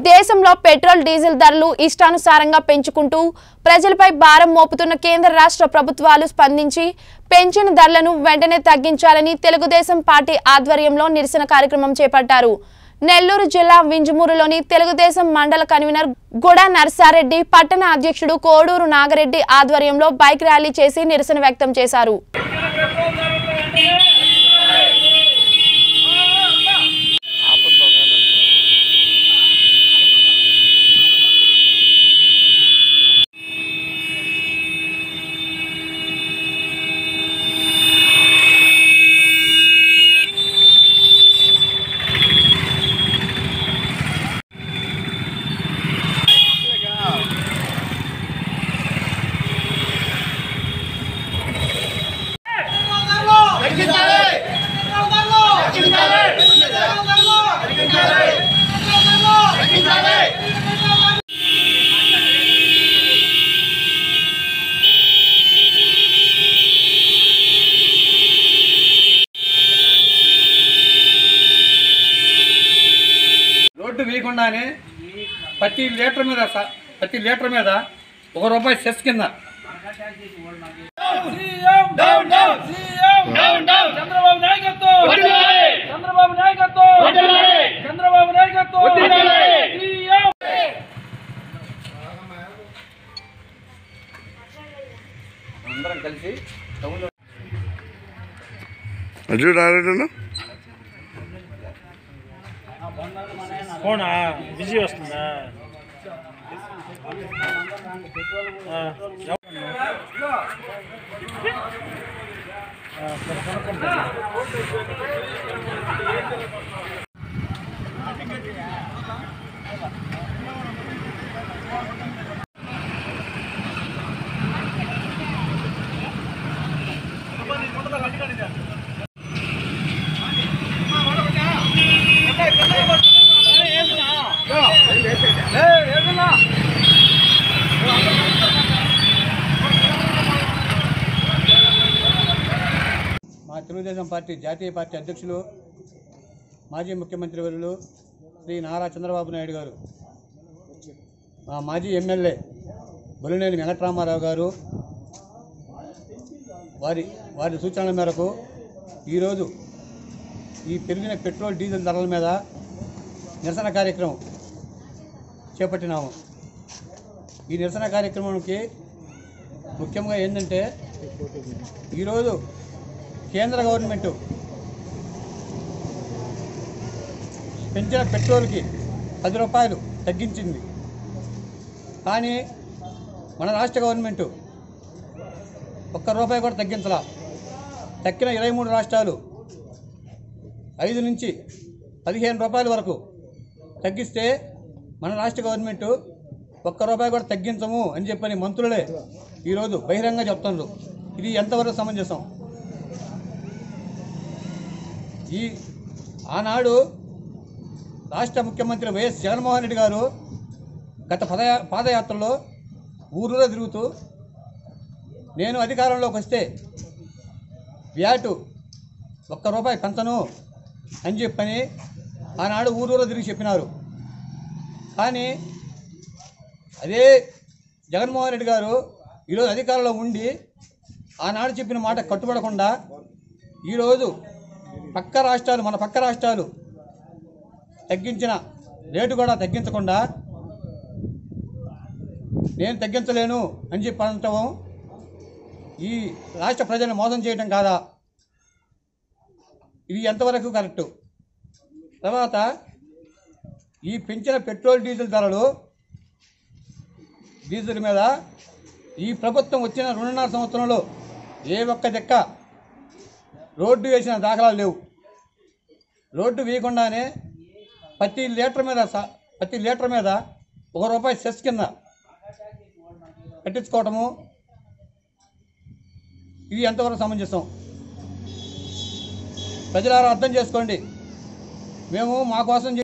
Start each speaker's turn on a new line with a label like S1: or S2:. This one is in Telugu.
S1: దేశంలో పెట్రోల్ డీజిల్ ధరలు ఇష్టానుసారంగా పెంచుకుంటూ ప్రజలపై భారం మోపుతున్న కేంద్ర రాష్ట్ర ప్రభుత్వాలు స్పందించి పెంచిన ధరలను వెంటనే తగ్గించాలని తెలుగుదేశం పార్టీ ఆధ్వర్యంలో నిరసన కార్యక్రమం చేపట్టారు నెల్లూరు జిల్లా వింజమూరులోని తెలుగుదేశం మండల కన్వీనర్ గుడా నర్సారెడ్డి పట్టణ అధ్యక్షుడు కోడూరు నాగరెడ్డి ఆధ్వర్యంలో బైక్ ర్యాలీ చేసి నిరసన వ్యక్తం చేశారు
S2: రోడ్డు వేయకుండానే ప్రతి లీటర్ మీద స- ప్రతి లీటర్ మీద ఒక రూపాయి సెస్ కింద
S3: చంద్రబాబు నాయకత్వం చంద్రబాబు నాయకత్వం చంద్రబాబు నాయకత్వం సీఎం
S2: అందరం కలిసి టౌన్లో
S4: అర్జున్ రాలేడన్నా
S3: ఫోనా బిజీ వస్తుందా ఆ,
S2: మా తెలుగుదేశం పార్టీ జాతీయ పార్టీ అధ్యక్షులు మాజీ ముఖ్యమంత్రి వర్యులు శ్రీ నారా చంద్రబాబు నాయుడు గారు మా మాజీ ఎమ్మెల్యే బొలినేని వెంకటరామారావు గారు వారి వారి సూచనల మేరకు ఈరోజు ఈ పెరిగిన పెట్రోల్ డీజిల్ ధరల మీద నిరసన కార్యక్రమం చేపట్టినాము ఈ నిరసన కార్యక్రమానికి ముఖ్యంగా ఏంటంటే ఈరోజు కేంద్ర గవర్నమెంట్ పెంచిన పెట్రోల్కి పది రూపాయలు తగ్గించింది కానీ మన రాష్ట్ర గవర్నమెంట్ ఒక్క రూపాయి కూడా తగ్గించలా తక్కిన ఇరవై మూడు రాష్ట్రాలు ఐదు నుంచి పదిహేను రూపాయల వరకు తగ్గిస్తే మన రాష్ట్ర గవర్నమెంట్ ఒక్క రూపాయి కూడా తగ్గించము అని చెప్పని మంత్రులే ఈరోజు బహిరంగ చెప్తున్నారు ఇది ఎంతవరకు సమంజసం ఈ ఆనాడు రాష్ట్ర ముఖ్యమంత్రి వైఎస్ జగన్మోహన్ రెడ్డి గారు గత పదయా పాదయాత్రలో ఊరూరా తిరుగుతూ నేను అధికారంలోకి వస్తే వ్యాటు ఒక్క రూపాయి పెంచను అని చెప్పని ఆనాడు ఊరూరా తిరిగి చెప్పినారు కానీ అదే జగన్మోహన్ రెడ్డి గారు ఈరోజు అధికారంలో ఉండి ఆనాడు చెప్పిన మాట కట్టుబడకుండా ఈరోజు పక్క రాష్ట్రాలు మన పక్క రాష్ట్రాలు తగ్గించిన రేటు కూడా తగ్గించకుండా నేను తగ్గించలేను అని చెప్పి అనటం ఈ రాష్ట్ర ప్రజలను మోసం చేయటం కాదా ఇది ఎంతవరకు కరెక్టు తర్వాత ఈ పెంచిన పెట్రోల్ డీజిల్ ధరలు డీజిల్ మీద ఈ ప్రభుత్వం వచ్చిన రెండున్నర సంవత్సరంలో ఏ ఒక్క దెక్క రోడ్డు వేసిన దాఖలాలు లేవు రోడ్డు వేయకుండానే ప్రతి లీటర్ మీద స- ప్రతి లీటర్ మీద ఒక రూపాయి సెస్ కింద కట్టించుకోవటము ఇది ఎంతవరకు సమంజసం ప్రజలారా అర్థం చేసుకోండి మేము మా కోసం